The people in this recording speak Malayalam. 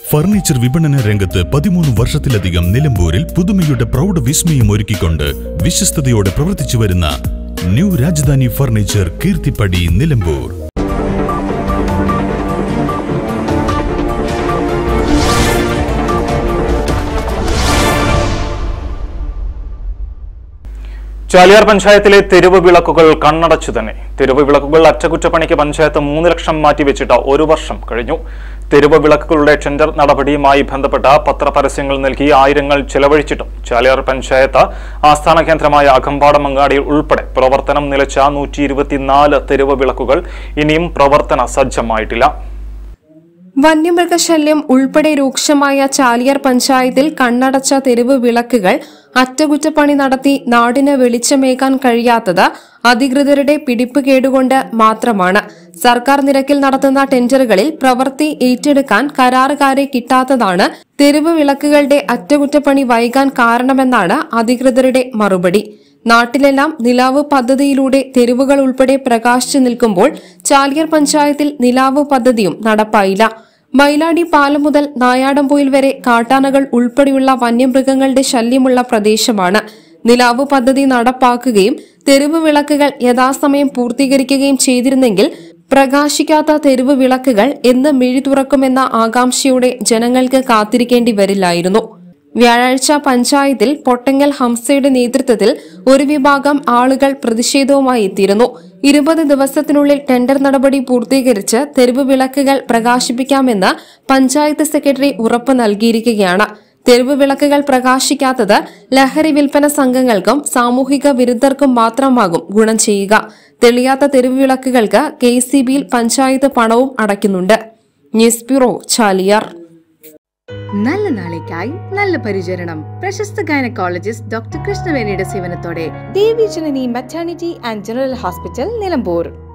ഫർണിച്ചർ വിപണന രംഗത്ത് പതിമൂന്ന് വർഷത്തിലധികം നിലമ്പൂരിൽ പുതുമയുടെ പ്രൗഢ വിസ്മയം ഒരുക്കിക്കൊണ്ട് വിശ്വസ്തയോടെ പ്രവർത്തിച്ചു വരുന്ന ന്യൂ രാജധാനി ഫർണിച്ചർ കീർത്തിപ്പടി നിലമ്പൂർ ചാലിയാർ പഞ്ചായത്തിലെ തെരുവ് വിളക്കുകൾ കണ്ണടച്ചു തന്നെ തെരുവ് വിളക്കുകൾ അറ്റകുറ്റപ്പണിക്ക് പഞ്ചായത്ത് മൂന്ന് ലക്ഷം മാറ്റിവെച്ചിട്ട് ഒരു വർഷം കഴിഞ്ഞു തെരുവ് വിളക്കുകളുടെ ടെൻഡർ നടപടിയുമായി ബന്ധപ്പെട്ട പത്രപരസ്യങ്ങൾ നൽകി ആയിരങ്ങൾ ചെലവഴിച്ചിട്ടും ചാലിയാർ പഞ്ചായത്ത് ആസ്ഥാന കേന്ദ്രമായ അകമ്പാടം അങ്ങാടിയിൽ ഉൾപ്പെടെ പ്രവർത്തനം നിലച്ച നൂറ്റി ഇരുപത്തിനാല് തെരുവ് വിളക്കുകൾ ഇനിയും പ്രവർത്തന സജ്ജമായിട്ടില്ല വന്യമൃഗശല്യം ഉൾപ്പെടെ രൂക്ഷമായ ചാലിയാർ പഞ്ചായത്തിൽ കണ്ണടച്ച തെരുവ് വിളക്കുകൾ അറ്റകുറ്റപ്പണി നടത്തി നാടിന് വെളിച്ചമേകാൻ കഴിയാത്തത് അധികൃതരുടെ പിടിപ്പ് കേടുകൊണ്ട് മാത്രമാണ് സർക്കാർ നിരക്കിൽ നടത്തുന്ന ടെൻഡറുകളിൽ പ്രവൃത്തി ഏറ്റെടുക്കാൻ കരാറുകാരെ കിട്ടാത്തതാണ് തെരുവ് വിളക്കുകളുടെ അറ്റകുറ്റപ്പണി വൈകാൻ കാരണമെന്നാണ് അധികൃതരുടെ മറുപടി നാട്ടിലെല്ലാം നിലാവ് പദ്ധതിയിലൂടെ തെരുവുകൾ ഉൾപ്പെടെ പ്രകാശിച്ചു നിൽക്കുമ്പോൾ ചാലിയർ പഞ്ചായത്തിൽ നിലാവ് പദ്ധതിയും നടപ്പായില്ല മൈലാടി പാലം മുതൽ നായാടംപൊയിൽ വരെ കാട്ടാനകൾ ഉൾപ്പെടെയുള്ള വന്യമൃഗങ്ങളുടെ ശല്യമുള്ള പ്രദേശമാണ് നിലാവ് പദ്ധതി നടപ്പാക്കുകയും തെരുവ് വിളക്കുകൾ യഥാസമയം പൂർത്തീകരിക്കുകയും ചെയ്തിരുന്നെങ്കിൽ പ്രകാശിക്കാത്ത തെരുവ് വിളക്കുകൾ എന്ന് മിഴി തുറക്കുമെന്ന ആകാംക്ഷയോടെ ജനങ്ങൾക്ക് കാത്തിരിക്കേണ്ടി വരില്ലായിരുന്നു വ്യാഴാഴ്ച പഞ്ചായത്തിൽ പൊട്ടങ്ങൽ ഹംസയുടെ നേതൃത്വത്തിൽ ഒരു വിഭാഗം ആളുകൾ പ്രതിഷേധവുമായി എത്തിയിരുന്നു ഇരുപത് ദിവസത്തിനുള്ളിൽ ടെൻഡർ നടപടി പൂർത്തീകരിച്ച് തെരുവ് വിളക്കുകൾ പ്രകാശിപ്പിക്കാമെന്ന് പഞ്ചായത്ത് സെക്രട്ടറി ഉറപ്പ് നൽകിയിരിക്കുകയാണ് തെരുവ് വിളക്കുകൾ പ്രകാശിക്കാത്തത് ലഹരി വിൽപ്പന സംഘങ്ങൾക്കും സാമൂഹിക വിരുദ്ധർക്കും മാത്രമാകും ഗുണം ചെയ്യുക തെളിയാത്ത തെരുവ് വിളക്കുകൾക്ക് കെ സി ബിയിൽ പഞ്ചായത്ത് പണവും അടയ്ക്കുന്നുണ്ട് ന്യൂസ് ബ്യൂറോ ചാലിയാർ നല്ല നാളേക്കായി നല്ല പരിചരണം പ്രശസ്ത ഗൈനക്കോളജിസ്റ്റ് ഡോക്ടർ കൃഷ്ണവേണിയുടെ സേവനത്തോടെ Devi Janani maternity and general hospital Nilambur